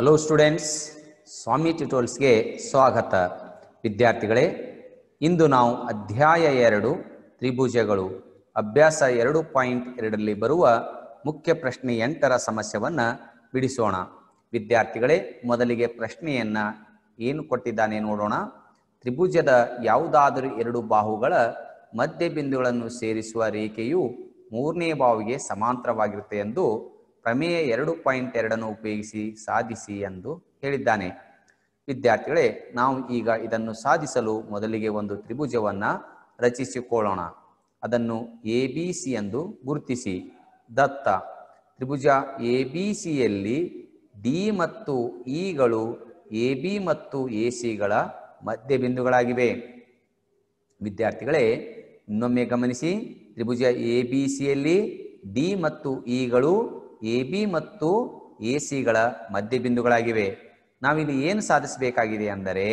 hello students ಸ್ವಾಮಿ ಟ್ಯುಟೋಲ್ಸ್ಗೆ ಸ್ವಾಗತ ವಿದ್ಯಾರ್ಥಿಗಳೇ ಇಂದು ನಾವು ಅಧ್ಯಾಯ ಎರಡು ತ್ರಿಭುಜಗಳು ಅಭ್ಯಾಸ ಎರಡು ಪಾಯಿಂಟ್ ಎರಡರಲ್ಲಿ ಬರುವ ಮುಖ್ಯ ಪ್ರಶ್ನೆ ಎಂಟರ ಸಮಸ್ಯೆಯನ್ನು ಬಿಡಿಸೋಣ ವಿದ್ಯಾರ್ಥಿಗಳೇ ಮೊದಲಿಗೆ ಪ್ರಶ್ನೆಯನ್ನ ಏನು ಕೊಟ್ಟಿದ್ದಾನೆ ನೋಡೋಣ ತ್ರಿಭುಜದ ಯಾವುದಾದರೂ ಎರಡು ಬಾಹುಗಳ ಮಧ್ಯ ಬಿಂದುಗಳನ್ನು ಸೇರಿಸುವ ರೇಖೆಯು ಮೂರನೇ ಬಾಹುವಿಗೆ ಸಮಾಂತರವಾಗಿರುತ್ತೆ ಎಂದು ಪ್ರಮೇಯ ಎರಡು ಪಾಯಿಂಟ್ ಎರಡನ್ನು ಉಪಯೋಗಿಸಿ ಸಾಧಿಸಿ ಎಂದು ಹೇಳಿದ್ದಾನೆ ವಿದ್ಯಾರ್ಥಿಗಳೇ ನಾವು ಈಗ ಇದನ್ನು ಸಾಧಿಸಲು ಮೊದಲಿಗೆ ಒಂದು ತ್ರಿಭುಜವನ್ನ ರಚಿಸಿಕೊಳ್ಳೋಣ ಅದನ್ನು ಎ ಬಿ ಸಿ ಎಂದು ಗುರುತಿಸಿ ದತ್ತ ತ್ರಿಭುಜ ಎ ಬಿ ಸಿಯಲ್ಲಿ ಡಿ ಮತ್ತು ಇಗಳು ಎ ಬಿ ಮತ್ತು ಎ ಸಿಗಳ ಮಧ್ಯ ಬಿಂದುಗಳಾಗಿವೆ ವಿದ್ಯಾರ್ಥಿಗಳೇ ಇನ್ನೊಮ್ಮೆ ಗಮನಿಸಿ ತ್ರಿಭುಜ ಎ ಬಿ ಸಿಯಲ್ಲಿ ಡಿ ಮತ್ತು ಇಗಳು ಎ ಬಿ ಮತ್ತು ಎ ಸಿಗಳ ಮಧ್ಯ ಬಿಂದುಗಳಾಗಿವೆ ನಾವಿಲ್ಲಿ ಏನು ಸಾಧಿಸಬೇಕಾಗಿದೆ ಅಂದರೆ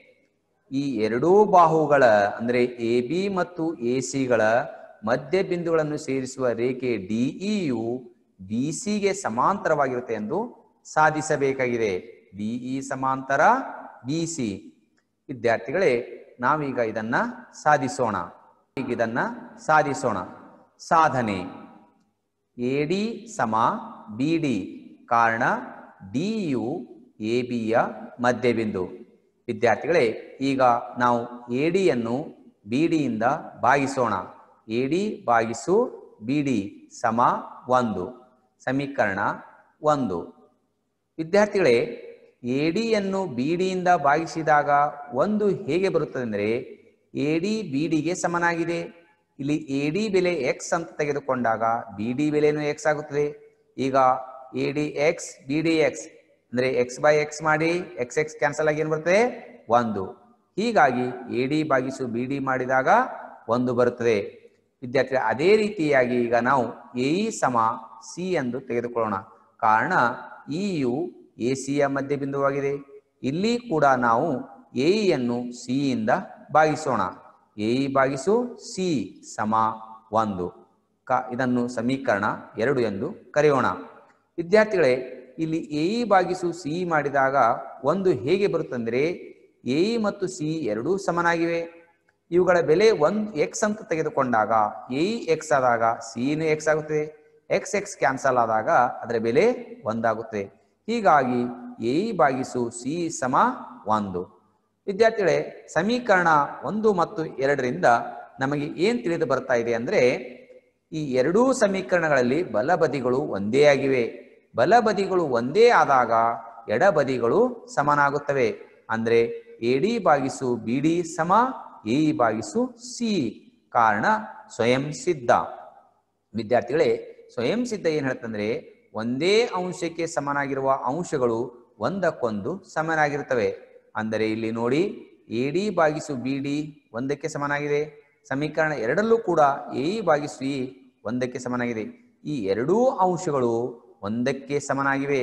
ಈ ಎರಡೂ ಬಾಹುಗಳ ಅಂದರೆ ಎ ಬಿ ಮತ್ತು ಎ ಸಿಗಳ ಮಧ್ಯ ಬಿಂದುಗಳನ್ನು ಸೇರಿಸುವ ರೇಖೆ ಡಿಇಯು ಬಿ ಸಿಗೆ ಸಮಾಂತರವಾಗಿರುತ್ತೆ ಎಂದು ಸಾಧಿಸಬೇಕಾಗಿದೆ ಡಿಇ ಸಮಾಂತರ ಬಿ ಸಿ ವಿದ್ಯಾರ್ಥಿಗಳೇ ನಾವೀಗ ಇದನ್ನ ಸಾಧಿಸೋಣ ಈಗ ಇದನ್ನ ಸಾಧಿಸೋಣ ಸಾಧನೆ ಎ ಡಿ ಸಮ ಬಿ ಡಿ ಕಾರಣ ಡಿ ಯು ಎ ಬಿಯ ಮಧ್ಯಬಿಂದು ವಿದ್ಯಾರ್ಥಿಗಳೇ ಈಗ ನಾವು ಎ ಡಿಯನ್ನು ಬಿ ಡಿಯಿಂದ ಭಾಗಿಸೋಣ ಎ ಡಿ ಭಾಗಿಸು ಬಿ ಡಿ ಸಮ ಒಂದು ಸಮೀಕರಣ ಒಂದು ವಿದ್ಯಾರ್ಥಿಗಳೇ ಎ ಡಿಯನ್ನು ಬಿ ಡಿಯಿಂದ ಭಾಗಿಸಿದಾಗ ಒಂದು ಹೇಗೆ ಬರುತ್ತದೆ ಅಂದರೆ ಎ ಡಿ ಬಿ ಡಿಗೆ ಸಮನಾಗಿದೆ ಇಲ್ಲಿ ಎ ಡಿ ಬೆಲೆ ಎಕ್ಸ್ ಅಂತ ತೆಗೆದುಕೊಂಡಾಗ ಬಿ ಡಿ ಬೆಲೆನೂ ಎಕ್ಸ್ ಆಗುತ್ತದೆ ಈಗ A D X B D X ಅಂದ್ರೆ ಎಕ್ಸ್ ಬೈ ಎಕ್ಸ್ ಮಾಡಿ ಎಕ್ಸ್ ಎಕ್ಸ್ ಕ್ಯಾನ್ಸಲ್ ಆಗಿ ಏನು ಬರ್ತದೆ ಒಂದು ಹೀಗಾಗಿ ಎ ಡಿ ಭಾಗಿಸು ಬಿ ಡಿ ಮಾಡಿದಾಗ ಒಂದು ಬರುತ್ತದೆ ವಿದ್ಯಾರ್ಥಿ ಅದೇ ರೀತಿಯಾಗಿ ಈಗ ನಾವು ಎ ಇ ಸಮ ಸಿ ಎಂದು ತೆಗೆದುಕೊಳ್ಳೋಣ ಕಾರಣ ಇ ಯು ಎ ಸಿಯ ಮಧ್ಯ ಬಿಂದುವಾಗಿದೆ ಇಲ್ಲಿ ಕೂಡ ನಾವು ಎ ಯನ್ನು ಸಿ ಇಂದ ಭಾಗಿಸೋಣ ಎ ಇ ಭಾಗಿಸು ಸಿ ಸಮ ಒಂದು ಕ ಇದನ್ನು ಸಮೀಕರಣ ಎರಡು ಎಂದು ಕರೆಯೋಣ ವಿದ್ಯಾರ್ಥಿಗಳೇ ಇಲ್ಲಿ ಎ ಇ ಭಾಗಿಸು ಸಿ ಮಾಡಿದಾಗ ಒಂದು ಹೇಗೆ ಬರುತ್ತಂದ್ರೆ ಎ ಇ ಮತ್ತು ಸಿ ಎರಡೂ ಸಮನಾಗಿವೆ ಇವುಗಳ ಬೆಲೆ ಒಂದು ಎಕ್ಸ್ ಅಂತ ತೆಗೆದುಕೊಂಡಾಗ ಎ ಇ ಎಕ್ಸ್ ಆದಾಗ ಸಿನು ಎಕ್ಸ್ ಆಗುತ್ತದೆ ಎಕ್ಸ್ ಎಕ್ಸ್ ಕ್ಯಾನ್ಸಲ್ ಆದಾಗ ಅದರ ಬೆಲೆ ಒಂದಾಗುತ್ತದೆ ಹೀಗಾಗಿ ಎ ಇ ಭಾಗಿಸು ಸಿ ಸಮ ಒಂದು ವಿದ್ಯಾರ್ಥಿಗಳೇ ಸಮೀಕರಣ ಒಂದು ಮತ್ತು ಎರಡರಿಂದ ನಮಗೆ ಏನ್ ತಿಳಿದು ಬರ್ತಾ ಇದೆ ಅಂದ್ರೆ ಈ ಎರಡೂ ಸಮೀಕರಣಗಳಲ್ಲಿ ಬಲಬದಿಗಳು ಒಂದೇ ಆಗಿವೆ ಬಲಬದಿಗಳು ಒಂದೇ ಆದಾಗ ಎಡಬದಿಗಳು ಸಮನಾಗುತ್ತವೆ ಅಂದ್ರೆ ಎ ಡಿ ಭಾಗಿಸು ಬಿ ಡಿ ಸಮ ಎ ಇ ಭಾಗಿಸು ಸಿ ಕಾರಣ ಸ್ವಯಂ ಸಿದ್ಧ ವಿದ್ಯಾರ್ಥಿಗಳೇ ಸ್ವಯಂ ಸಿದ್ಧ ಏನ್ ಹೇಳ್ತಂದ್ರೆ ಒಂದೇ ಅಂಶಕ್ಕೆ ಸಮನಾಗಿರುವ ಅಂಶಗಳು ಒಂದಕ್ಕೊಂದು ಸಮನಾಗಿರುತ್ತವೆ ಅಂದರೆ ಇಲ್ಲಿ ನೋಡಿ ಎ ಡಿ ಭಾಗಿಸು ಬಿ ಡಿ ಒಂದಕ್ಕೆ ಸಮನಾಗಿದೆ ಸಮೀಕರಣ ಎರಡಲ್ಲೂ ಕೂಡ ಎ ಇ ಭಾಗಿಸು ಇ ಒಂದಕ್ಕೆ ಸಮನಾಗಿದೆ ಈ ಎರಡೂ ಅಂಶಗಳು ಒಂದಕ್ಕೆ ಸಮನಾಗಿವೆ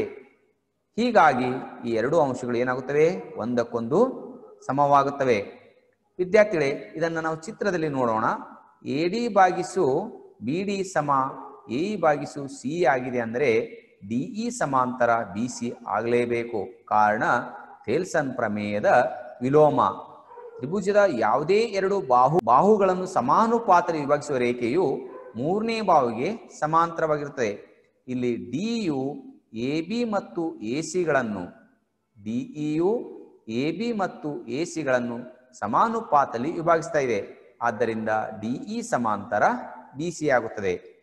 ಹೀಗಾಗಿ ಈ ಎರಡೂ ಅಂಶಗಳು ಏನಾಗುತ್ತವೆ ಒಂದಕ್ಕೊಂದು ಸಮವಾಗುತ್ತವೆ ವಿದ್ಯಾರ್ಥಿಗಳೇ ಇದನ್ನು ನಾವು ಚಿತ್ರದಲ್ಲಿ ನೋಡೋಣ ಎ ಡಿ ಭಾಗಿಸು ಬಿ ಡಿ ಸಮ ಎ ಇ ಭಾಗಿಸು ಸಿ ಆಗಿದೆ ಅಂದರೆ ಡಿಇ ಸಮಾಂತರ ಬಿ ಸಿ ಆಗಲೇಬೇಕು ಕಾರಣ ಥೇಲ್ಸನ್ ಪ್ರಮೇಯದ ವಿಲೋಮ ತ್ರಿಭುಜದ ಯಾವುದೇ ಎರಡು ಬಾಹು ಬಾಹುಗಳನ್ನು ಸಮಾನುಪಾತ ವಿಭಾಗಿಸುವ ರೇಖೆಯು ಮೂರನೇ ಬಾಹುಗೆ ಸಮಾಂತರವಾಗಿರುತ್ತದೆ ಇಲ್ಲಿ ಡಿಯು ಎ ಬಿ ಮತ್ತು ಎ ಸಿಗಳನ್ನು ಡಿಇಯು ಎ ಬಿ ಮತ್ತು ಎ ಸಿಗಳನ್ನು ಸಮಾನುಪಾತದಲ್ಲಿ ವಿಭಾಗಿಸ್ತಾ ಇದೆ ಆದ್ದರಿಂದ ಡಿಇ ಸಮಾಂತರ ಬಿ ಸಿ ಆಗುತ್ತದೆ